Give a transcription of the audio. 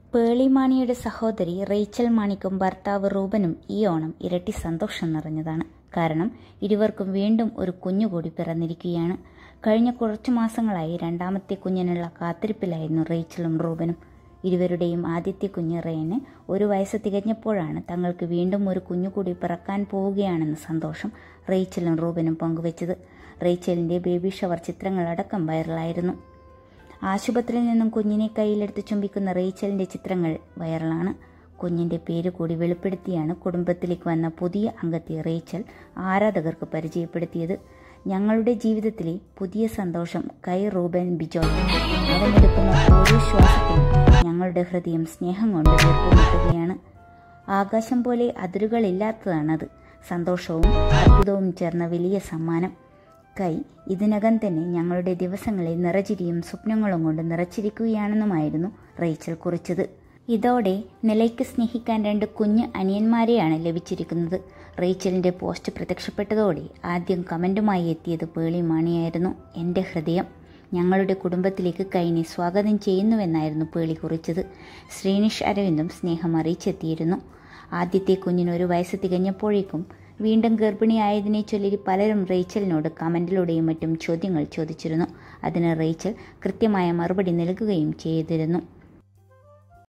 പേളി മാണിയുടെ സഹോദരി റേച്ചൽ മാണിക്കും ഭർത്താവ് റൂബനും ഈ ഓണം ഇരട്ടി സന്തോഷം നിറഞ്ഞതാണ് കാരണം ഇരുവർക്കും വീണ്ടും ഒരു കുഞ്ഞുകൂടി പിറന്നിരിക്കുകയാണ് കഴിഞ്ഞ കുറച്ചു മാസങ്ങളായി രണ്ടാമത്തെ കുഞ്ഞിനുള്ള കാത്തിരിപ്പിലായിരുന്നു റേച്ചലും റൂബനും ഇരുവരുടെയും ആദ്യത്തെ കുഞ്ഞ് റേന് ഒരു വയസ്സ് തികഞ്ഞപ്പോഴാണ് തങ്ങൾക്ക് വീണ്ടും ഒരു കുഞ്ഞുകൂടി പിറക്കാൻ പോവുകയാണെന്ന സന്തോഷം റേച്ചലും റൂബനും പങ്കുവച്ചത് റേച്ചലിന്റെ ബേബി ഷവർ ചിത്രങ്ങളടക്കം വൈറലായിരുന്നു ആശുപത്രിയിൽ നിന്നും കുഞ്ഞിനെ കയ്യിലെടുത്ത് ചുംബിക്കുന്ന റേച്ചലിന്റെ ചിത്രങ്ങൾ വൈറലാണ് കുഞ്ഞിന്റെ പേര് കൂടി വെളിപ്പെടുത്തിയാണ് കുടുംബത്തിലേക്ക് വന്ന പുതിയ അംഗത്തെ റേച്ചൽ ആരാധകർക്ക് പരിചയപ്പെടുത്തിയത് ഞങ്ങളുടെ ജീവിതത്തിലെ പുതിയ സന്തോഷം കൈ റൂബൻ ബിജോയ് അവനെടുക്കുന്ന ഓരോ ശ്വാസത്തിലും ഞങ്ങളുടെ ഹൃദയം സ്നേഹം കൊണ്ട് വീർപ്പുമുട്ടുകയാണ് ആകാശം പോലെ അതിരുകളില്ലാത്തതാണത് സന്തോഷവും അത്ഭുതവും ചേർന്ന വലിയ സമ്മാനം കൈ ഇതിനകം തന്നെ ഞങ്ങളുടെ ദിവസങ്ങളെ നിറചിരിയും സ്വപ്നങ്ങളും കൊണ്ട് നിറച്ചിരിക്കുകയാണെന്നുമായിരുന്നു റേച്ചൽ കുറിച്ചത് ഇതോടെ നിലയ്ക്ക് സ്നേഹിക്കാൻ രണ്ട് കുഞ്ഞ് അനിയന്മാരെയാണ് ലഭിച്ചിരിക്കുന്നത് റേച്ചലിന്റെ പോസ്റ്റ് പ്രത്യക്ഷപ്പെട്ടതോടെ ആദ്യം കമന്റുമായി എത്തിയത് പേളി മാണിയായിരുന്നു എൻ്റെ ഹൃദയം ഞങ്ങളുടെ കുടുംബത്തിലേക്ക് കൈനെ സ്വാഗതം ചെയ്യുന്നുവെന്നായിരുന്നു പേളി കുറിച്ചത് ശ്രീനിഷ് അരവിന്ദും സ്നേഹം അറിയിച്ചെത്തിയിരുന്നു ആദ്യത്തെ കുഞ്ഞിന് ഒരു വയസ്സ് തികഞ്ഞപ്പോഴേക്കും വീണ്ടും ഗർഭിണിയായതിനെ ചൊല്ലി പലരും റേച്ചലിനോട് കമന്റിലൂടെയും മറ്റും ചോദ്യങ്ങൾ ചോദിച്ചിരുന്നു അതിന് റേച്ചൽ കൃത്യമായ മറുപടി നൽകുകയും ചെയ്തിരുന്നു